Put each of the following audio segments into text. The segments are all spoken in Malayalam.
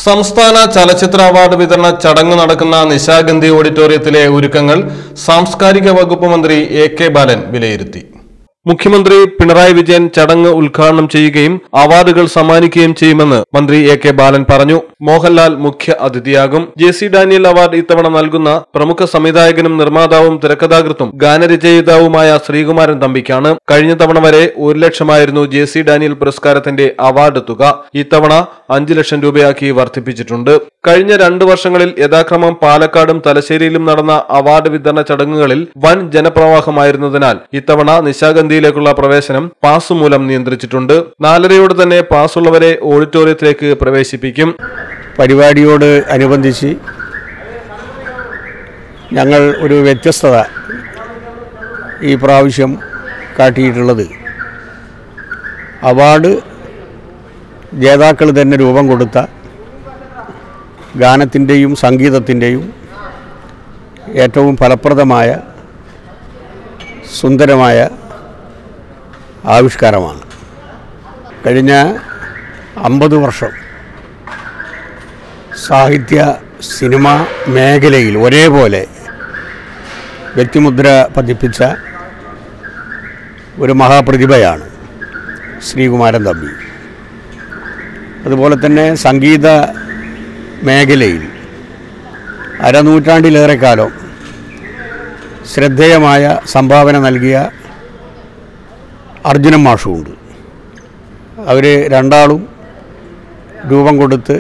സംസ്ഥാന ചലച്ചിത്ര അവാർഡ് വിതരണ ചടങ്ങ് നടക്കുന്ന നിശാഗന്ധി ഓഡിറ്റോറിയത്തിലെ ഒരുക്കങ്ങൾ സാംസ്കാരിക വകുപ്പ് മന്ത്രി എ കെ ബാലൻ വിലയിരുത്തി മുഖ്യമന്ത്രി പിണറായി വിജയൻ ചടങ്ങ് ഉദ്ഘാടനം ചെയ്യുകയും അവാർഡുകൾ സമ്മാനിക്കുകയും ചെയ്യുമെന്ന് മന്ത്രി എ കെ ബാലൻ പറഞ്ഞു മോഹൻലാൽ മുഖ്യ അതിഥിയാകും ജെ സി ഡാനിയൽ അവാർഡ് ഇത്തവണ നൽകുന്ന പ്രമുഖ സംവിധായകനും നിർമ്മാതാവും തിരക്കഥാകൃത്തും ഗാനരചയിതാവുമായ ശ്രീകുമാരൻ തമ്പിക്കാണ് കഴിഞ്ഞ തവണ വരെ ഒരു ലക്ഷമായിരുന്നു ജെ സി ഡാനിയൽ പുരസ്കാരത്തിന്റെ അവാർഡ് തുക ഇത്തവണ അഞ്ചു ലക്ഷം രൂപയാക്കി വർദ്ധിപ്പിച്ചിട്ടുണ്ട് കഴിഞ്ഞ രണ്ടു വർഷങ്ങളിൽ യഥാക്രമം പാലക്കാടും തലശ്ശേരിയിലും നടന്ന അവാർഡ് വിതരണ ചടങ്ങുകളിൽ വൻ ജനപ്രവാഹമായിരുന്നതിനാൽ ഇത്തവണ നിശാഗന്ധിയിലേക്കുള്ള പ്രവേശനം പാസ് മൂലം നിയന്ത്രിച്ചിട്ടുണ്ട് നാലരയോട് തന്നെ പാസ്സുള്ളവരെ ഓഡിറ്റോറിയത്തിലേക്ക് പ്രവേശിപ്പിക്കും പരിപാടിയോട് അനുബന്ധിച്ച് ഞങ്ങൾ ഒരു വ്യത്യസ്തത ഈ പ്രാവശ്യം കാട്ടിയിട്ടുള്ളത് അവാർഡ് ജേതാക്കൾ തന്നെ രൂപം കൊടുത്ത ഗാനത്തിൻ്റെയും സംഗീതത്തിൻ്റെയും ഏറ്റവും ഫലപ്രദമായ സുന്ദരമായ ആവിഷ്കാരമാണ് കഴിഞ്ഞ അമ്പത് വർഷം സാഹിത്യ സിനിമ മേഖലയിൽ ഒരേപോലെ വ്യക്തിമുദ്ര പതിപ്പിച്ച ഒരു മഹാപ്രതിഭയാണ് ശ്രീകുമാരൻ തമ്പി അതുപോലെ തന്നെ സംഗീത മേഖലയിൽ അരനൂറ്റാണ്ടിലേറെ കാലം ശ്രദ്ധേയമായ സംഭാവന നൽകിയ അർജുനൻ മാഷുമുണ്ട് അവർ രണ്ടാളും രൂപം കൊടുത്ത്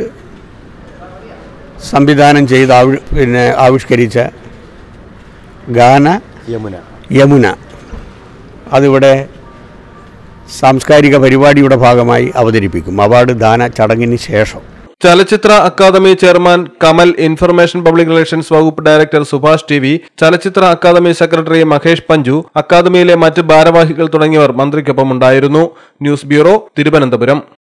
സംവിധാനം ചെയ്ത് ആവി പിന്നെ ആവിഷ്കരിച്ച ഗാന യമുന യമുന അതിവിടെ സാംസ്കാരിക പരിപാടിയുടെ ഭാഗമായി അവതരിപ്പിക്കും അവാർഡ് ദാന ചടങ്ങിന് ശേഷം ചലച്ചിത്ര academy chairman Kamal information public relations വകുപ്പ് ഡയറക്ടർ സുഭാഷ് ടി വി ചലച്ചിത്ര അക്കാദമി സെക്രട്ടറി മഹേഷ് പഞ്ചു അക്കാദമിയിലെ മറ്റ് ഭാരവാഹികൾ തുടങ്ങിയവർ മന്ത്രിക്കൊപ്പം ഉണ്ടായിരുന്നു ന്യൂസ് ബ്യൂറോ തിരുവനന്തപുരം